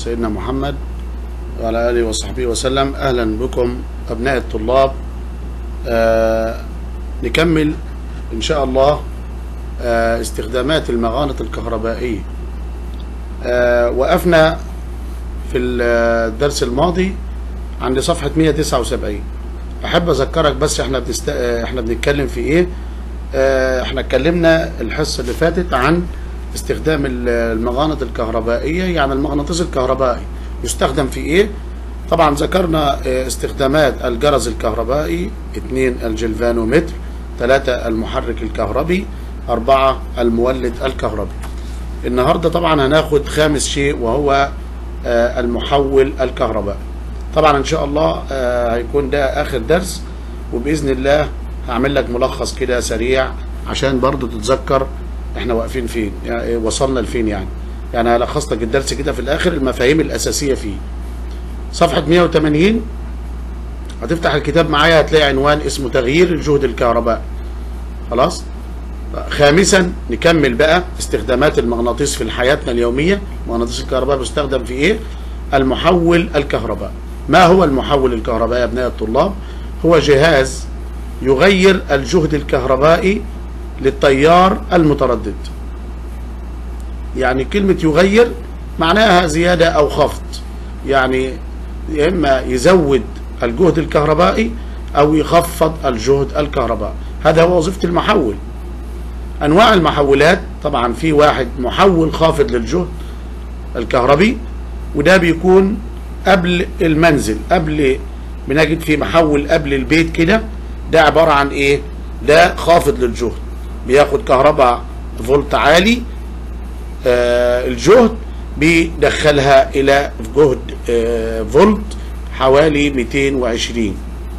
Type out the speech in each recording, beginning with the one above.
سيدنا محمد وعلى آله وصحبه وسلم أهلا بكم أبناء الطلاب آه نكمل إن شاء الله آه استخدامات المغانط الكهربائية آه وقفنا في الدرس الماضي عند صفحة 179 أحب أذكرك بس إحنا بنست... إحنا بنتكلم في إيه آه إحنا اتكلمنا الحصة اللي فاتت عن استخدام المغانط الكهربائية يعني المغناطيس الكهربائي يستخدم في ايه طبعا ذكرنا استخدامات الجرس الكهربائي اثنين الجلفانومتر ثلاثة المحرك الكهربي أربعة المولد الكهربي النهاردة طبعا هناخد خامس شيء وهو المحول الكهربائي طبعا ان شاء الله هيكون ده اخر درس وباذن الله هعمل لك ملخص كده سريع عشان برضو تتذكر احنا واقفين فين يعني وصلنا لفين يعني يعني هلخص لك الدرس كده في الاخر المفاهيم الاساسيه فيه صفحه 180 هتفتح الكتاب معايا هتلاقي عنوان اسمه تغيير الجهد الكهربائي خلاص خامسا نكمل بقى استخدامات المغناطيس في حياتنا اليوميه المغناطيس الكهربائي بيستخدم في ايه المحول الكهربائي ما هو المحول الكهربائي يا ابناء الطلاب هو جهاز يغير الجهد الكهربائي للتيار المتردد يعني كلمة يغير معناها زيادة أو خفض يعني يا إما يزود الجهد الكهربائي أو يخفض الجهد الكهربائي هذا هو وظيفة المحول أنواع المحولات طبعا في واحد محول خافض للجهد الكهربي وده بيكون قبل المنزل قبل بنجد في محول قبل البيت كده ده عبارة عن ايه ده خافض للجهد بياخد كهرباء فولت عالي آه الجهد بيدخلها الى جهد آه فولت حوالي 220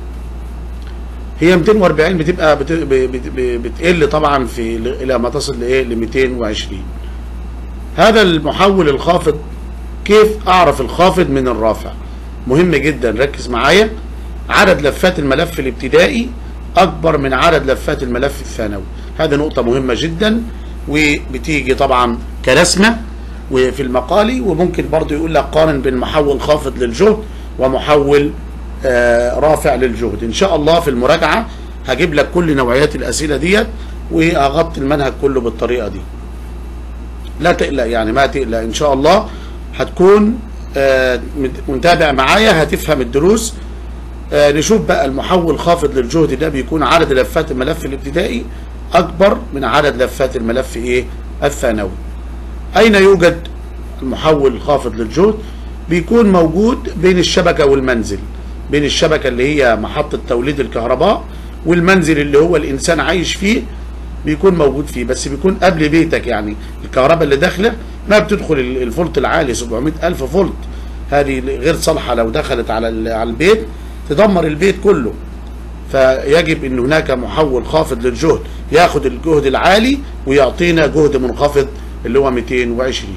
هي 240 بتبقى بت بتقل طبعا في الى ما تصل لايه ل 220 هذا المحول الخافض كيف اعرف الخافض من الرافع مهم جدا ركز معايا عدد لفات الملف الابتدائي اكبر من عدد لفات الملف الثانوي هذه نقطة مهمة جدا وبتيجي طبعا كرسمة وفي المقالي وممكن برضو يقول لك قارن بين محول خافض للجهد ومحول آه رافع للجهد ان شاء الله في المراجعة هجيب لك كل نوعيات الاسئلة ديت واغطي المنهج كله بالطريقة دي لا تقلق يعني ما تقلق ان شاء الله هتكون آه متابع معايا هتفهم الدروس آه نشوف بقى المحول خافض للجهد ده بيكون عدد لفات الملف الابتدائي أكبر من عدد لفات الملف إيه الثانوي أين يوجد المحول الخافض للجهد بيكون موجود بين الشبكة والمنزل بين الشبكة اللي هي محطة توليد الكهرباء والمنزل اللي هو الإنسان عايش فيه بيكون موجود فيه بس بيكون قبل بيتك يعني الكهرباء اللي داخله ما بتدخل الفولت العالي 700 ألف فولت هذه غير صالحة لو دخلت على على البيت تدمر البيت كله فيجب ان هناك محول خافض للجهد ياخد الجهد العالي ويعطينا جهد منخفض اللي هو 220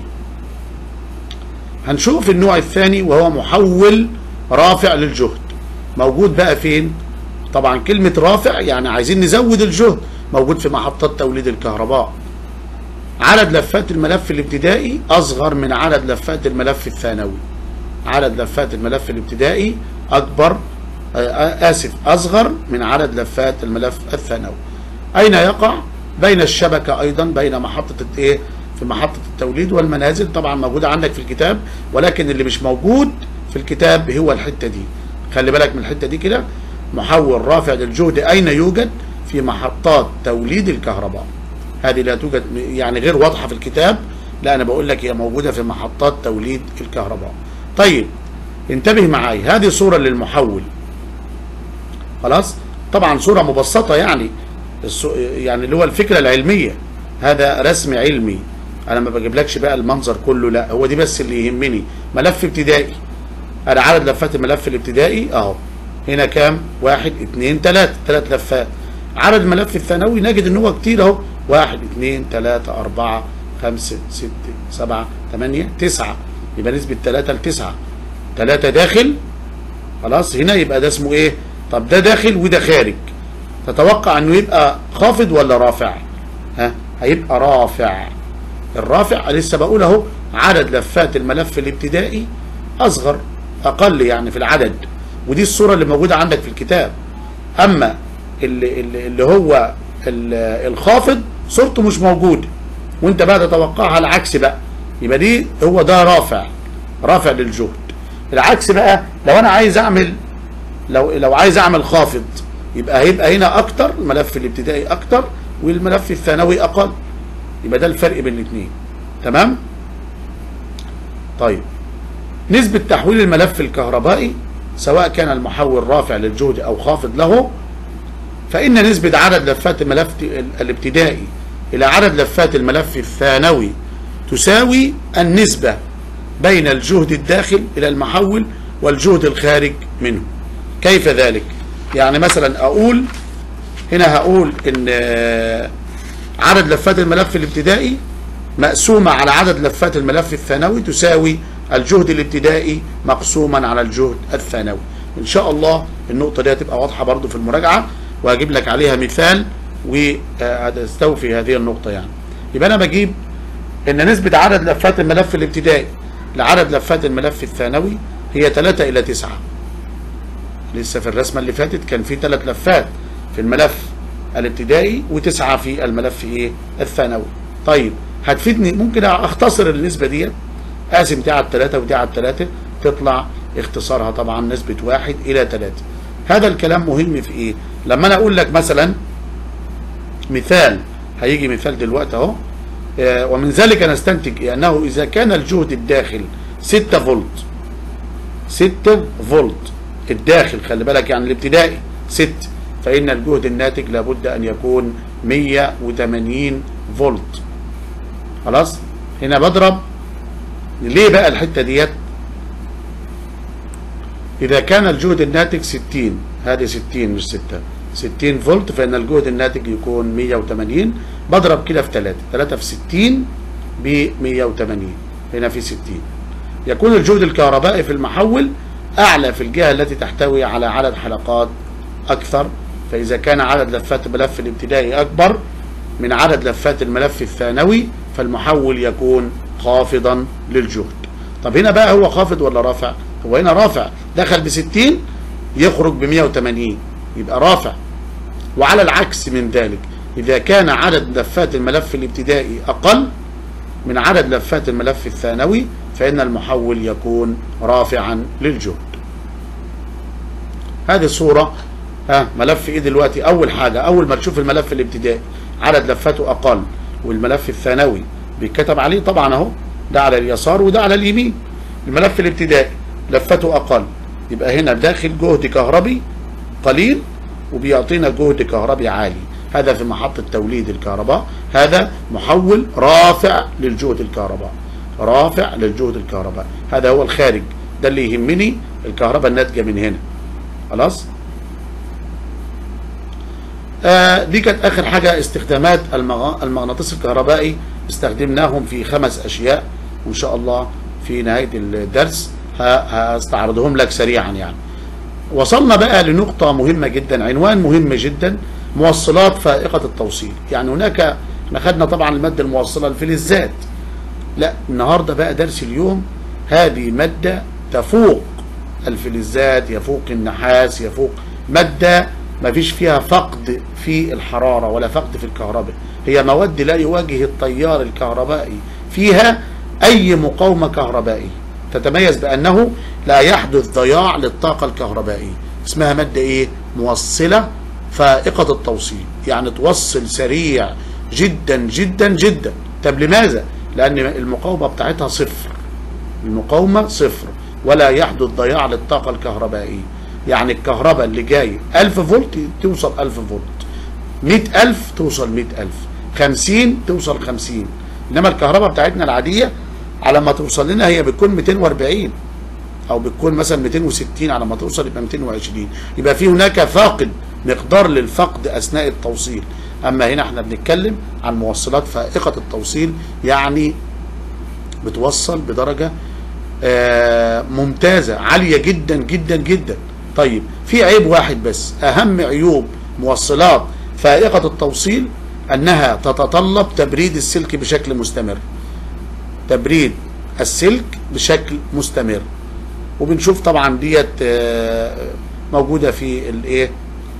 هنشوف النوع الثاني وهو محول رافع للجهد موجود بقى فين طبعا كلمة رافع يعني عايزين نزود الجهد موجود في محطات توليد الكهرباء عدد لفات الملف الابتدائي اصغر من عدد لفات الملف الثانوي عدد لفات الملف الابتدائي اكبر آسف أصغر من عدد لفات الملف الثانوي أين يقع بين الشبكة أيضا بين محطة إيه في محطة التوليد والمنازل طبعا موجودة عندك في الكتاب ولكن اللي مش موجود في الكتاب هو الحتة دي خلي بالك من الحتة دي كده محول رافع للجهد أين يوجد في محطات توليد الكهرباء هذه لا توجد يعني غير واضحة في الكتاب لا أنا بقول لك هي موجودة في محطات توليد الكهرباء طيب انتبه معي هذه صورة للمحول خلاص طبعا صورة مبسطة يعني يعني اللي هو الفكرة العلمية هذا رسم علمي انا ما بجيبلكش بقى المنظر كله لا هو دي بس اللي يهمني ملف ابتدائي انا عدد لفات الملف الابتدائي اهو هنا كام واحد اتنين تلاتة تلات لفات عدد الملف الثانوي نجد ان هو كتير اهو واحد اتنين تلاتة اربعة خمسة ستة سبعة تمانية تسعة يبقى نسبة تلاتة لتسعة تلاتة داخل خلاص هنا يبقى ده اسمه ايه طب ده داخل وده خارج تتوقع انه يبقى خافض ولا رافع ها هيبقى رافع الرافع لسه بقول اهو عدد لفات الملف الابتدائي اصغر اقل يعني في العدد ودي الصوره اللي موجوده عندك في الكتاب اما اللي, اللي اللي هو ال- الخافض صورته مش موجوده وانت بقى تتوقعها العكس بقى يبقى دي هو ده رافع رافع للجهد العكس بقى لو انا عايز اعمل لو لو عايز اعمل خافض يبقى هيبقى هنا اكتر الملف الابتدائي اكتر والملف الثانوي اقل يبقى ده الفرق بين الاثنين تمام طيب نسبة تحويل الملف الكهربائي سواء كان المحول رافع للجهد او خافض له فإن نسبة عدد لفات الملف الابتدائي إلى عدد لفات الملف الثانوي تساوي النسبة بين الجهد الداخل إلى المحول والجهد الخارج منه كيف ذلك؟ يعني مثلا أقول هنا هقول إن آه، عدد لفات الملف الابتدائي مقسومة على عدد لفات الملف الثانوي تساوي الجهد الابتدائي مقسوما على الجهد الثانوي ان شاء الله النقطة دي هتبقى واضحة برضو في المراجعة وهجيب لك عليها مثال وهتستوفي هذه النقطة يعني يبقى انا بجيب ان نسبة عدد لفات الملف الابتدائي لعدد لفات الملف الثانوي هي 3 الى 9 لسه في الرسمة اللي فاتت كان في ثلاث لفات في الملف الابتدائي وتسعة في الملف ايه الثانوي طيب هتفيدني ممكن اختصر النسبة دي اقسم دي على الثلاثة ودي على الثلاثة تطلع اختصارها طبعا نسبة واحد الى ثلاثة هذا الكلام مهم في ايه لما انا اقول لك مثلا مثال هيجي مثال دلوقتي اهو آه، ومن ذلك نستنتج انه اذا كان الجهد الداخل 6 فولت 6 فولت الداخل خلي بالك يعني الابتدائي 6 فإن الجهد الناتج لابد أن يكون 180 فولت خلاص هنا بضرب ليه بقى الحتة ديت إذا كان الجهد الناتج 60 هذه 60 مش 6 60 فولت فإن الجهد الناتج يكون 180 بضرب كده في 3 3 في 60 ب 180 هنا في 60 يكون الجهد الكهربائي في المحول أعلى في الجهة التي تحتوي على عدد حلقات أكثر فإذا كان عدد لفات الملف الابتدائي أكبر من عدد لفات الملف الثانوي فالمحول يكون خافضا للجهد طب هنا بقى هو خافض ولا رافع هو هنا رافع دخل ب 60 يخرج ب 180 يبقى رافع وعلى العكس من ذلك إذا كان عدد لفات الملف الابتدائي أقل من عدد لفات الملف الثانوي فإن المحول يكون رافعا للجهد هذه الصورة ها ملف ايه دلوقتي اول حاجة اول ما تشوف الملف الابتدائي عدد لفاته اقل والملف الثانوي بيتكتب عليه طبعا اهو ده على اليسار وده على اليمين الملف الابتدائي لفاته اقل يبقى هنا داخل جهد كهربي قليل وبيعطينا جهد كهربي عالي هذا في محطة توليد الكهرباء هذا محول رافع للجهد الكهرباء رافع للجهد الكهرباء هذا هو الخارج ده اللي يهمني الكهرباء الناتجة من هنا خلاص آه دي كانت اخر حاجة استخدامات المغ... المغناطيس الكهربائي استخدمناهم في خمس اشياء وان شاء الله في نهاية الدرس هستعرضهم لك سريعا يعني وصلنا بقى لنقطة مهمة جدا عنوان مهم جدا موصلات فائقة التوصيل يعني هناك احنا خدنا طبعا المادة الموصلة الفلزات لا النهاردة بقى درس اليوم هذه مادة تفوق الفلزات يفوق النحاس يفوق مادة ما فيش فيها فقد في الحرارة ولا فقد في الكهرباء هي مواد لا يواجه التيار الكهربائي فيها أي مقاومة كهربائية تتميز بأنه لا يحدث ضياع للطاقة الكهربائية اسمها مادة إيه؟ موصلة فائقة التوصيل يعني توصل سريع جدا جدا جدا طب لماذا؟ لأن المقاومة بتاعتها صفر المقاومة صفر ولا يحدث ضياع للطاقة الكهربائية يعني الكهرباء اللي جاي 1000 فولت توصل 1000 فولت 100000 توصل 100000 50 توصل 50 انما الكهرباء بتاعتنا العادية على ما توصل لنا هي بتكون 240 او بتكون مثلا 260 على ما توصل يبقى 220 يبقى في هناك فاقد مقدار للفقد اثناء التوصيل اما هنا احنا بنتكلم عن موصلات فائقة التوصيل يعني بتوصل بدرجة آه ممتازة عالية جدا جدا جدا طيب في عيب واحد بس اهم عيوب موصلات فائقة التوصيل انها تتطلب تبريد السلك بشكل مستمر تبريد السلك بشكل مستمر وبنشوف طبعا ديت آه، موجوده في الايه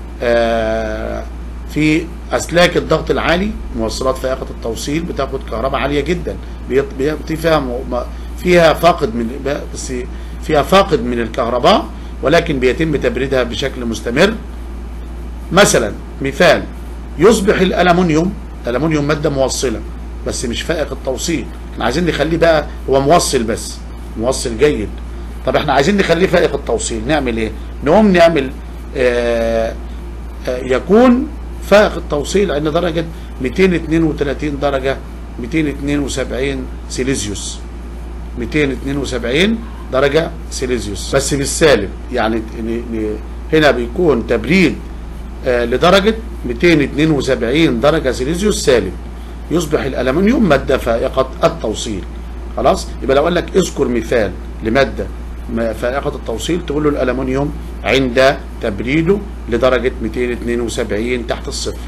آه، في اسلاك الضغط العالي موصلات فائقه التوصيل بتاخد كهرباء عاليه جدا بيط- بيبقى فيها م- م- فيها فاقد من بس فيها فاقد من الكهرباء ولكن بيتم تبريدها بشكل مستمر مثلا مثال يصبح الالومنيوم الالومنيوم ماده موصله بس مش فائق التوصيل احنا عايزين نخليه بقى هو موصل بس موصل جيد طب احنا عايزين نخليه فائق التوصيل نعمل ايه نقوم نعمل آه آه يكون فائق التوصيل عند درجة 232 درجة 272 سيليزيوس 272 درجة سيليزيوس بس بالسالب يعني ن- ن- هنا بيكون تبريد آه، لدرجة 272 درجة سيليزيوس سالب يصبح الألمنيوم مادة فائقة التوصيل خلاص يبقى لو قال لك اذكر مثال لمادة ما- فائقة التوصيل تقول له الألمنيوم عند تبريده لدرجة 272 تحت الصفر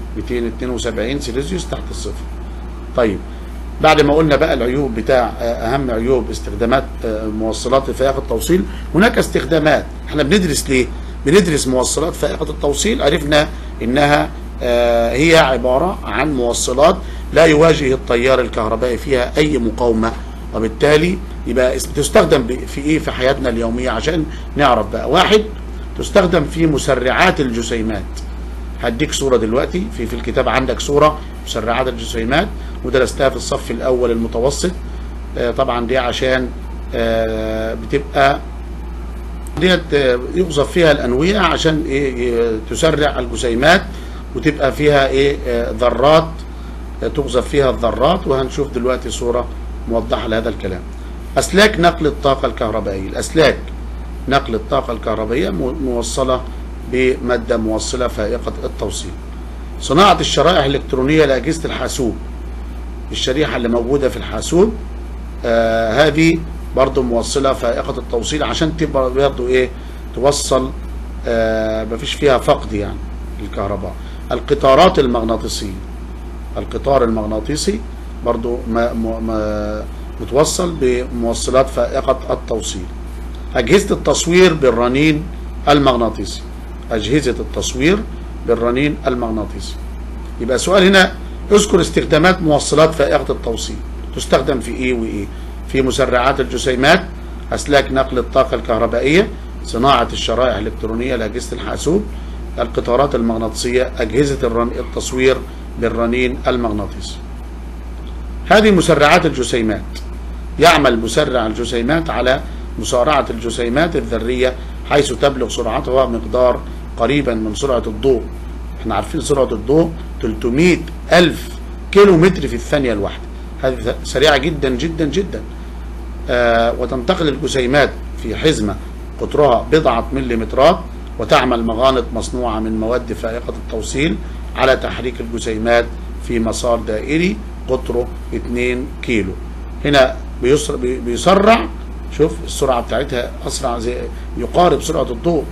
272 سيليزيوس تحت الصفر طيب بعد ما قلنا بقى العيوب بتاع آه، اهم عيوب استخدامات آه، موصلات فائقه التوصيل هناك استخدامات احنا بندرس ليه بندرس موصلات فائقه التوصيل عرفنا انها آه، هي عباره عن موصلات لا يواجه التيار الكهربائي فيها اي مقاومه وبالتالي يبقى اس- بتستخدم ب- في ايه في حياتنا اليوميه عشان نعرف بقى واحد تستخدم في مسرعات الجسيمات هديك صورة دلوقتي في في الكتاب عندك صورة مسرعات الجسيمات ودرستها في الصف الأول المتوسط آه، طبعا دي عشان آه، بتبقى ديت آه، يقذف فيها الأنوية عشان إيه إيه، تسرع الجسيمات وتبقى فيها إيه آه، ذرات آه، تقذف فيها الذرات وهنشوف دلوقتي صورة موضحة لهذا الكلام أسلاك نقل الطاقة الكهربائية الأسلاك نقل الطاقة الكهربائية مو- موصلة بمادة موصلة فائقة التوصيل صناعة الشرائح الإلكترونية لأجهزة الحاسوب الشريحة اللي موجودة في الحاسوب آه هذه برضو موصلة فائقة التوصيل عشان تبقى برضو إيه توصل آه مفيش فيها فقد يعني للكهرباء القطارات المغناطيسية القطار المغناطيسي برضو ما ما ما متوصل بموصلات فائقة التوصيل أجهزة التصوير بالرنين المغناطيسي أجهزة التصوير بالرنين المغناطيسي يبقى سؤال هنا اذكر استخدامات موصلات فائقة التوصيل تستخدم في ايه وايه في مسرعات الجسيمات أسلاك نقل الطاقة الكهربائية صناعة الشرائح الإلكترونية لأجهزة الحاسوب القطارات المغناطيسية أجهزة الرن... التصوير بالرنين المغناطيسي هذه مسرعات الجسيمات يعمل مسرع الجسيمات على مسارعة الجسيمات الذرية حيث تبلغ سرعتها مقدار قريبا من سرعة الضوء احنا عارفين سرعة الضوء 300 ألف كيلو متر في الثانية الواحدة هذه سريعة جدا جدا جدا آه وتنتقل الجسيمات في حزمة قطرها بضعة مليمترات وتعمل مغانط مصنوعة من مواد فائقة التوصيل على تحريك الجسيمات في مسار دائري قطره 2 كيلو هنا بيسرع, بيسرع شوف السرعة بتاعتها أسرع زي يقارب سرعة الضوء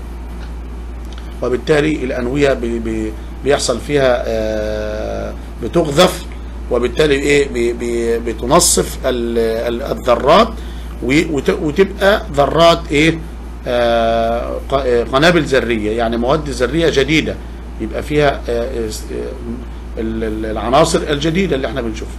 وبالتالي الأنوية بي بي بيحصل فيها آه بتقذف وبالتالي ايه بي بي بتنصف ال- ال- الذرات و- وت- وتبقى ذرات ايه آه ق- آه، قنابل ذريه يعني مواد ذريه جديده يبقى فيها آه، اس- آه، ال- ال- العناصر الجديده اللي احنا بنشوفها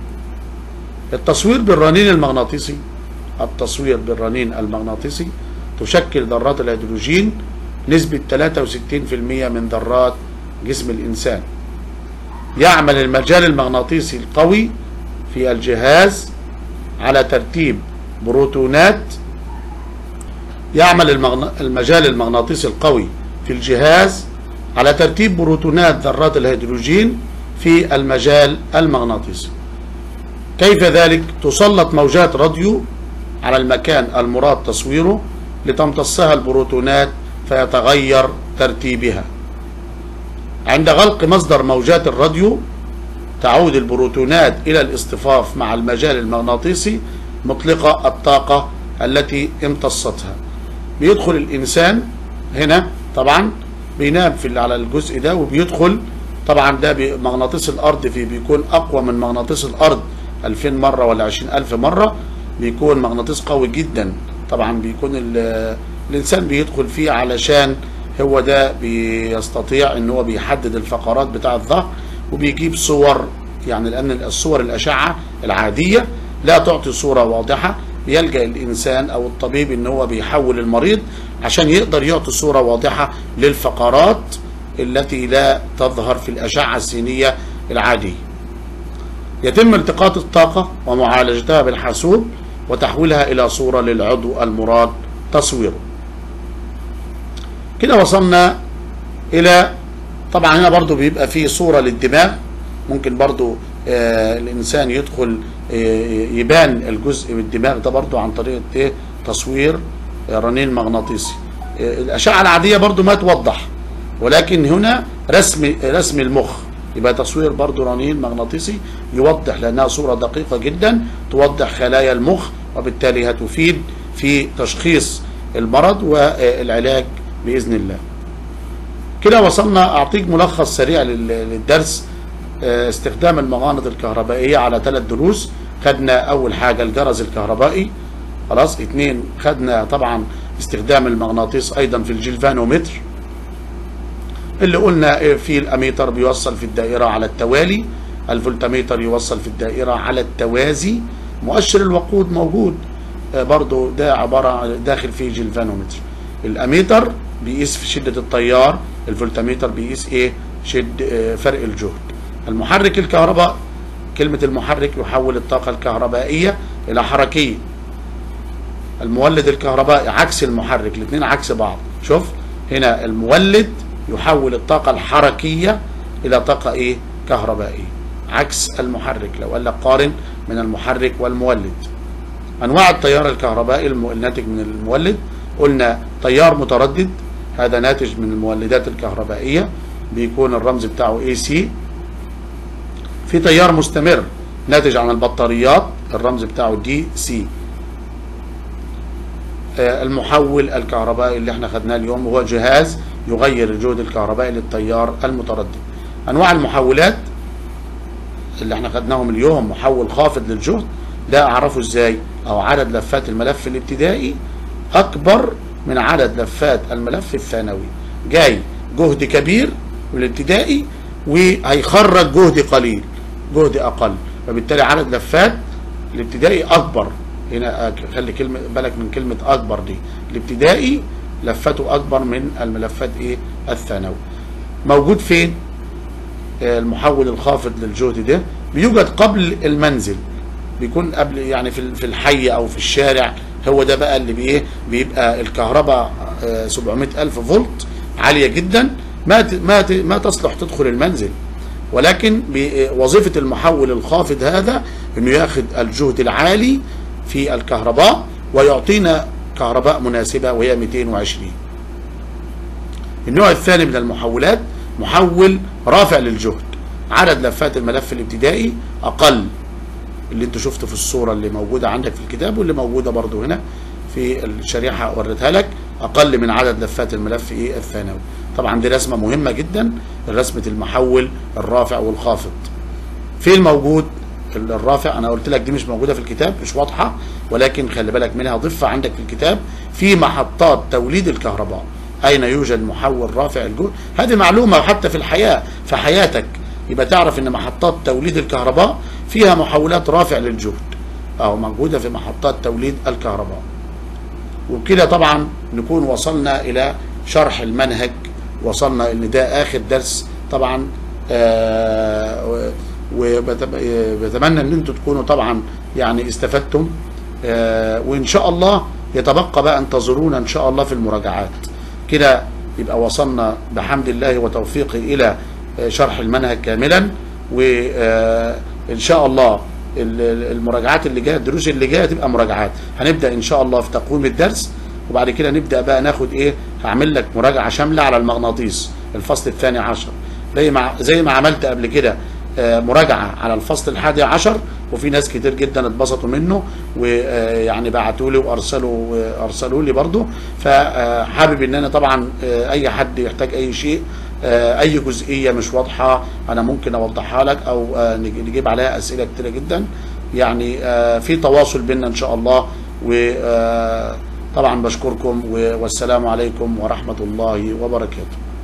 التصوير بالرنين المغناطيسي التصوير بالرنين المغناطيسي تشكل ذرات الهيدروجين نسبة 63% من ذرات جسم الإنسان يعمل المجال المغناطيسي القوي في الجهاز على ترتيب بروتونات يعمل المغن... المجال المغناطيسي القوي في الجهاز على ترتيب بروتونات ذرات الهيدروجين في المجال المغناطيسي كيف ذلك تسلط موجات راديو على المكان المراد تصويره لتمتصها البروتونات فيتغير ترتيبها عند غلق مصدر موجات الراديو تعود البروتونات إلى الاصطفاف مع المجال المغناطيسي مطلقة الطاقة التي امتصتها بيدخل الإنسان هنا طبعا بينام في على الجزء ده وبيدخل طبعا ده بي- مغناطيس الأرض فيه بيكون أقوى من مغناطيس الأرض 2000 مرة ولا 20000 مرة بيكون مغناطيس قوي جدا طبعا بيكون ال- الانسان بيدخل فيه علشان هو ده بيستطيع ان هو بيحدد الفقرات بتاع الظهر وبيجيب صور يعني لان الصور الاشعه العاديه لا تعطي صوره واضحه يلجا الانسان او الطبيب ان هو بيحول المريض عشان يقدر يعطي صوره واضحه للفقرات التي لا تظهر في الاشعه السينيه العاديه يتم التقاط الطاقة ومعالجتها بالحاسوب وتحويلها إلى صورة للعضو المراد تصويره كده وصلنا إلى طبعا هنا برضو بيبقى فيه صورة للدماغ ممكن برضو آه الإنسان يدخل آه يبان الجزء من الدماغ ده برضو عن طريق إيه تصوير آه، رنين مغناطيسي آه الأشعة العادية برضو ما توضح ولكن هنا رسم رسم المخ يبقى تصوير برضو رنين مغناطيسي يوضح لأنها صورة دقيقة جدا توضح خلايا المخ وبالتالي هتفيد في تشخيص المرض والعلاج بإذن الله كده وصلنا أعطيك ملخص سريع لل- للدرس آه، استخدام المغانط الكهربائية على ثلاث دروس خدنا أول حاجة الجرس الكهربائي خلاص اثنين خدنا طبعا استخدام المغناطيس أيضا في الجلفانومتر اللي قلنا إيه، في الاميتر بيوصل في الدائره على التوالي الفولتميتر يوصل في الدائره على التوازي مؤشر الوقود موجود آه، برضو ده عباره داخل فيه جلفانومتر الاميتر بيقيس في شده التيار الفولتميتر بيقيس ايه شد آه، فرق الجهد المحرك الكهرباء كلمه المحرك يحول الطاقه الكهربائيه الى حركيه المولد الكهربائي عكس المحرك الاثنين عكس بعض شوف هنا المولد يحول الطاقة الحركية إلى طاقة إيه كهربائية عكس المحرك لو قال لك قارن من المحرك والمولد أنواع التيار الكهربائي الم- الناتج من المولد قلنا تيار متردد هذا ناتج من المولدات الكهربائية بيكون الرمز بتاعه AC في تيار مستمر ناتج عن البطاريات الرمز بتاعه DC آه، المحول الكهربائي اللي احنا خدناه اليوم هو جهاز يغير الجهد الكهربائي للتيار المتردد انواع المحولات اللي احنا خدناهم اليوم محول خافض للجهد ده اعرفه ازاي او عدد لفات الملف الابتدائي اكبر من عدد لفات الملف الثانوي جاي جهد كبير والابتدائي وهيخرج جهد قليل جهد اقل فبالتالي عدد لفات الابتدائي اكبر هنا أك- خلي كلمه بالك من كلمه اكبر دي الابتدائي لفته اكبر من الملفات ايه الثانوي موجود فين آه، المحول الخافض للجهد ده بيوجد قبل المنزل بيكون قبل يعني في ال- في الحي او في الشارع هو ده بقى اللي بايه بيبقى الكهرباء آه، 700 الف فولت عاليه جدا ما ت- ما ت- ما تصلح تدخل المنزل ولكن ب- وظيفه المحول الخافض هذا انه ياخذ الجهد العالي في الكهرباء ويعطينا كهرباء مناسبه وهي 220 النوع الثاني من المحولات محول رافع للجهد عدد لفات الملف الابتدائي اقل اللي انت شفته في الصوره اللي موجوده عندك في الكتاب واللي موجوده برضو هنا في الشريحه وريتها لك اقل من عدد لفات الملف ايه الثانوي طبعا دي رسمه مهمه جدا رسمه المحول الرافع والخافض فين موجود الرافع انا قلت لك دي مش موجوده في الكتاب مش واضحه ولكن خلي بالك منها ضفها عندك في الكتاب في محطات توليد الكهرباء اين يوجد محول رافع الجهد هذه معلومه حتى في الحياه في حياتك يبقى تعرف ان محطات توليد الكهرباء فيها محولات رافع للجهد او موجوده في محطات توليد الكهرباء وبكده طبعا نكون وصلنا الى شرح المنهج وصلنا ان ده اخر درس طبعا آه وبتمنى ان انتم تكونوا طبعا يعني استفدتم آه وان شاء الله يتبقى بقى انتظرونا ان شاء الله في المراجعات كده يبقى وصلنا بحمد الله وتوفيقه الى آه، شرح المنهج كاملا وان شاء الله ال- المراجعات اللي جايه الدروس اللي جايه تبقى مراجعات هنبدا ان شاء الله في تقويم الدرس وبعد كده نبدا بقى ناخد ايه هعمل لك مراجعه شامله على المغناطيس الفصل الثاني عشر زي ما زي ما عملت قبل كده آه، مراجعه على الفصل الحادي عشر وفي ناس كتير جدا اتبسطوا منه ويعني بعتوا لي وارسلوا ارسلوا لي برضو فحابب ان انا طبعا آه، اي حد يحتاج اي شيء آه، اي جزئيه مش واضحه انا ممكن اوضحها لك او آه، نج- نجيب عليها اسئله كتيره جدا يعني آه، في تواصل بيننا ان شاء الله و آه، طبعا بشكركم والسلام عليكم ورحمة الله وبركاته